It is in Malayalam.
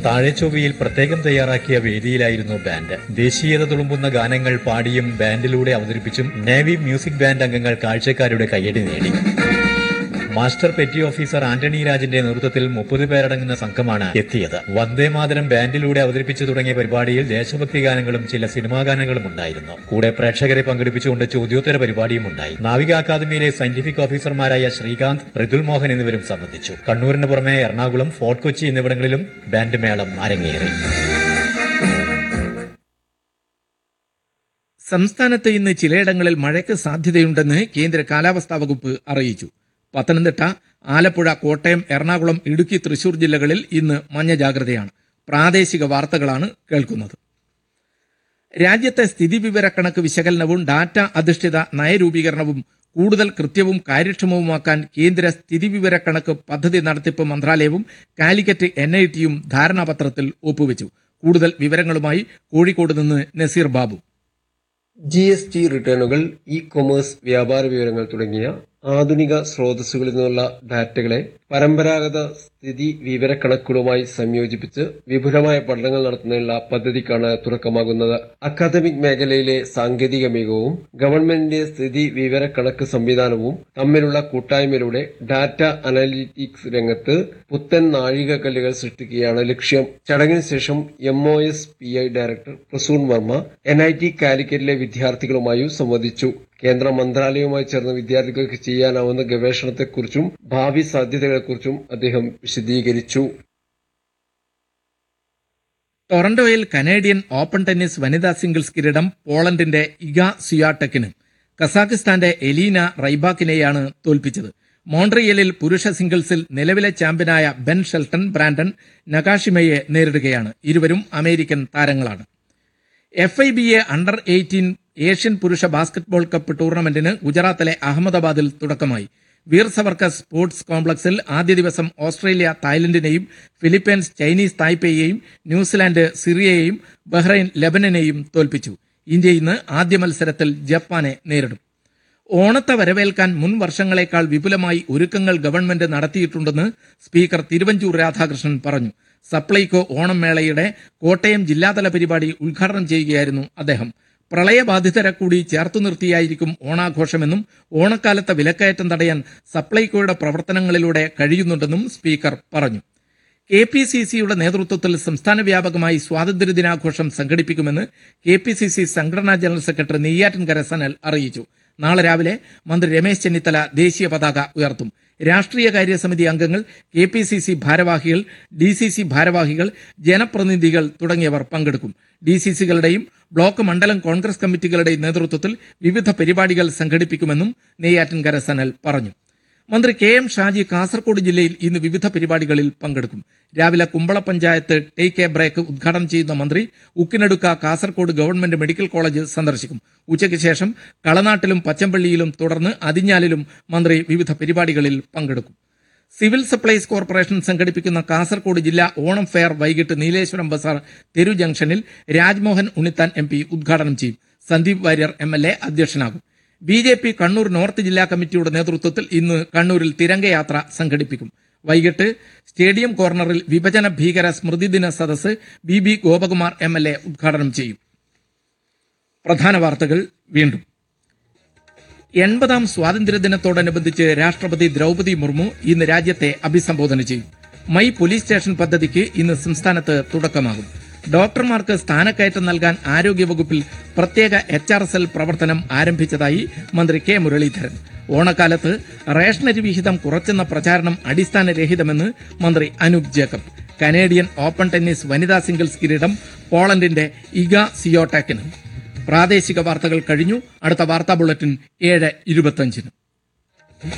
താഴെച്ചൊവ്വയിൽ പ്രത്യേകം തയ്യാറാക്കിയ വേദിയിലായിരുന്നു ബാൻഡ് ദേശീയത തുളുമ്പുന്ന ഗാനങ്ങൾ പാടിയും ബാൻഡിലൂടെ അവതരിപ്പിച്ചും നേവി മ്യൂസിക് ബാൻഡ് അംഗങ്ങൾ കാഴ്ചക്കാരുടെ കയ്യടി നേടി മാസ്റ്റർ പെറ്റി ഓഫീസർ ആന്റണി രാജിന്റെ നേതൃത്വത്തിൽ മുപ്പത് പേരടങ്ങുന്ന സംഘമാണ് എത്തിയത് വന്ദേമാതരം ബാൻഡിലൂടെ അവതരിപ്പിച്ചു തുടങ്ങിയ പരിപാടിയിൽ ദേശഭക്തി ഗാനങ്ങളും ചില സിനിമാ ഗാനങ്ങളും ഉണ്ടായിരുന്നു കൂടെ പ്രേക്ഷകരെ പങ്കെടുപ്പിച്ചുകൊണ്ട് ചോദ്യോത്തര പരിപാടിയും ഉണ്ടായി നാവിക അക്കാദമിയിലെ സയന്റിഫിക് ഓഫീസർമാരായ ശ്രീകാന്ത് മൃദുൽ മോഹൻ എന്നിവരും സംബന്ധിച്ചു കണ്ണൂരിന് പുറമെ എറണാകുളം ഫോർട്ട് കൊച്ചി എന്നിവിടങ്ങളിലും ബാൻഡ് മേളം അരങ്ങേറി സംസ്ഥാനത്ത് ഇന്ന് ചിലയിടങ്ങളിൽ മഴയ്ക്ക് സാധ്യതയുണ്ടെന്ന് കേന്ദ്ര കാലാവസ്ഥാ വകുപ്പ് അറിയിച്ചു പത്തനംതിട്ട ആലപ്പുഴ കോട്ടയം എറണാകുളം ഇടുക്കി തൃശൂർ ജില്ലകളിൽ ഇന്ന് മഞ്ഞ ജാഗ്രതയാണ് പ്രാദേശിക വാർത്തകളാണ് കേൾക്കുന്നത് രാജ്യത്തെ സ്ഥിതിവിവരക്കണക്ക് വിശകലനവും ഡാറ്റ അധിഷ്ഠിത നയരൂപീകരണവും കൂടുതൽ കൃത്യവും കാര്യക്ഷമവുമാക്കാൻ കേന്ദ്ര സ്ഥിതിവിവരക്കണക്ക് പദ്ധതി നടത്തിപ്പ് മന്ത്രാലയവും കാലിക്കറ്റ് എൻ ഐ ടിയും ധാരണാപത്രത്തിൽ ഒപ്പുവെച്ചു കൂടുതൽ വിവരങ്ങളുമായി കോഴിക്കോട് നിന്ന് Naseer Babu G S T റിട്ടേണുകൾ ഇ കൊമേഴ്സ് വ്യാപാര വിവരങ്ങൾ തുടങ്ങിയ ആധുനിക സ്രോതസ്സുകളിൽ നിന്നുള്ള ഡാറ്റകളെ പരമ്പരാഗത സ്ഥിതി വിവരക്കണക്കുകളുമായി സംയോജിപ്പിച്ച് വിപുലമായ പഠനങ്ങൾ നടത്തുന്നതിനുള്ള പദ്ധതിക്കാണ് തുടക്കമാകുന്നത് അക്കാദമിക് മേഖലയിലെ സാങ്കേതിക മികവും ഗവൺമെന്റിന്റെ സ്ഥിതി വിവരക്കണക്ക് സംവിധാനവും തമ്മിലുള്ള കൂട്ടായ്മയിലൂടെ ഡാറ്റ അനലിറ്റിക്സ് രംഗത്ത് പുത്തൻ നാഴികക്കല്ലുകൾ സൃഷ്ടിക്കുകയാണ് ലക്ഷ്യം ചടങ്ങിന് ശേഷം M O S P I director Prasoon Varma N I T കാലിക്കറ്റിലെ വിദ്യാർത്ഥികളുമായും സംവദിച്ചു കേന്ദ്ര മന്ത്രാലയവുമായി ചേർന്ന് വിദ്യാർത്ഥികൾക്ക് ചെയ്യാനാവുന്ന ഗവേഷണത്തെക്കുറിച്ചും ഭാവി സാധ്യതകളെക്കുറിച്ചും അദ്ദേഹം വിശദീകരിച്ചു ടൊറന്റോയിൽ കനേഡിയൻ ഓപ്പൺ ടെന്നീസ് വനിതാ സിംഗിൾസ് കിരീടം പോളണ്ടിന്റെ ഇഗ സിയാടെക്കിന് കസാഖിസ്ഥാന്റെ എലീന റൈബാക്കിനെയാണ് തോൽപ്പിച്ചത് മോൺട്രിയലിൽ പുരുഷ സിംഗിൾസിൽ നിലവിലെ ചാമ്പ്യനായ ബെൻ ഷെൽട്ടൺ ബ്രാൻഡൺ നഗാഷിമയെ നേരിടുകയാണ് ഇരുവരും അമേരിക്കൻ താരങ്ങളാണ് F I B A under eighteen Asian പുരുഷ ബാസ്കറ്റ്ബോൾ കപ്പ് ടൂർണമെന്റിന് ഗുജറാത്തിലെ അഹമ്മദാബാദിൽ തുടക്കമായി വീർ സവർക്കർ സ്പോർട്സ് കോംപ്ലക്സിൽ ആദ്യ ദിവസം ഓസ്ട്രേലിയ തായ്ലൻഡിനെയും ഫിലിപ്പൈൻസ് ചൈനീസ് തായ്പേയെയും ന്യൂസിലാൻഡ് സിറിയയെയും ബഹ്റൈൻ ലെബനനെയും തോൽപ്പിച്ചു ഇന്ത്യ ഇന്ന് ആദ്യ മത്സരത്തിൽ ജപ്പാനെ നേരിടും ഓണത്തെ വരവേൽക്കാൻ മുൻ വർഷങ്ങളെക്കാൾ വിപുലമായി ഒരുക്കങ്ങൾ ഗവൺമെന്റ് നടത്തിയിട്ടുണ്ടെന്ന് സ്പീക്കർ തിരുവഞ്ചൂർ രാധാകൃഷ്ണൻ പറഞ്ഞു സപ്ലൈകോ ഓണം മേളയുടെ കോട്ടയം ജില്ലാതല പരിപാടി ഉദ്ഘാടനം ചെയ്യുകയായിരുന്നു അദ്ദേഹം പ്രളയബാധിതരെ കൂടി ചേർത്തു നിർത്തിയായിരിക്കും ഓണാഘോഷമെന്നും ഓണക്കാലത്തെ വിലക്കയറ്റം തടയാൻ സപ്ലൈകോയുടെ പ്രവർത്തനങ്ങളിലൂടെ കഴിയുന്നുണ്ടെന്നും സ്പീക്കർ പറഞ്ഞു കെ പി സി സിയുടെ നേതൃത്വത്തിൽ സംസ്ഥാന വ്യാപകമായി സ്വാതന്ത്ര്യദിനാഘോഷം സംഘടിപ്പിക്കുമെന്ന് കെ പി സി സി സംഘടനാ ജനറൽ സെക്രട്ടറി നെയ്യാറ്റിൻകര സനൽ അറിയിച്ചു നാളെ രാവിലെ മന്ത്രി രമേശ് ചെന്നിത്തല ദേശീയ പതാക ഉയർത്തും രാഷ്ട്രീയ കാര്യസമിതി അംഗങ്ങൾ കെ പി സി സി ഭാരവാഹികൾ ഡി സി സി ഭാരവാഹികൾ ജനപ്രതിനിധികൾ തുടങ്ങിയവർ പങ്കെടുക്കും ഡി സി സികളുടെയും ബ്ലോക്ക് മണ്ഡലം കോൺഗ്രസ് കമ്മിറ്റികളുടെയും നേതൃത്വത്തിൽ വിവിധ പരിപാടികൾ സംഘടിപ്പിക്കുമെന്നും നെയ്യാറ്റിൻകര സനൽ പറഞ്ഞു മന്ത്രി കെ എം ഷാജി കാസർഗോഡ് ജില്ലയിൽ ഇന്ന് വിവിധ പരിപാടികളിൽ പങ്കെടുക്കും രാവിലെ Kumbla panchayat take a break ഉദ്ഘാടനം ചെയ്യുന്ന മന്ത്രി Ukkinadukka Kasaragod government medical college സന്ദർശിക്കും ഉച്ചയ്ക്ക് ശേഷം കളനാട്ടിലും പച്ചമ്പള്ളിയിലും തുടർന്ന് അതിഞ്ഞാലിലും മന്ത്രി വിവിധ പരിപാടികളിൽ പങ്കെടുക്കും സിവിൽ സപ്ലൈസ് കോർപ്പറേഷൻ സംഘടിപ്പിക്കുന്ന കാസർഗോഡ് ജില്ലാ ഓണം ഫെയർ വൈകിട്ട് നീലേശ്വരം ബസാർ തെരു ജംഗ്ഷനിൽ രാജ്മോഹൻ ഉണ്ണിത്താൻ എം പി ഉദ്ഘാടനം ചെയ്യും Sandeep Warrier M L A അധ്യക്ഷനാകും B J P Kannur north ജില്ലാ കമ്മിറ്റിയുടെ നേതൃത്വത്തിൽ ഇന്ന് കണ്ണൂരിൽ തിരംഗയാത്ര സംഘടിപ്പിക്കും വൈകിട്ട് സ്റ്റേഡിയം കോർണറിൽ വിഭജന ഭീകര സ്മൃതിദിന സദസ്സ് B B Gopakumar M L A ഉദ്ഘാടനം ചെയ്യും പ്രധാന വാർത്തകൾ വീണ്ടും എൺപതാം സ്വാതന്ത്ര്യദിനത്തോടനുബന്ധിച്ച് രാഷ്ട്രപതി ദ്രൗപദി മുർമു ഇന്ന് രാജ്യത്തെ അഭിസംബോധന ചെയ്യും മൈ പോലീസ് സ്റ്റേഷൻ പദ്ധതിക്ക് ഇന്ന് സംസ്ഥാനത്ത് തുടക്കമാകും ഡോക്ടർമാർക്ക് സ്ഥാനക്കയറ്റം നൽകാൻ ആരോഗ്യവകുപ്പിൽ പ്രത്യേക എച്ച് ആർ എസ് എൽ പ്രവർത്തനം ആരംഭിച്ചതായി മന്ത്രി കെ മുരളീധരൻ ഓണക്കാലത്ത് റേഷനരി വിഹിതം കുറച്ചെന്ന പ്രചാരണം അടിസ്ഥാനരഹിതമെന്ന് മന്ത്രി Anoop Jacob Canadian open tennis വനിതാ സിംഗിൾസ് കിരീടം പോളണ്ടിന്റെ ഇഗ സിയോടാക്കിന് പ്രാദേശിക വാർത്തകൾ കഴിഞ്ഞു അടുത്ത വാർത്താ ബുള്ളറ്റിൻ ഏഴ് ഇരുപത്തഞ്ചിന്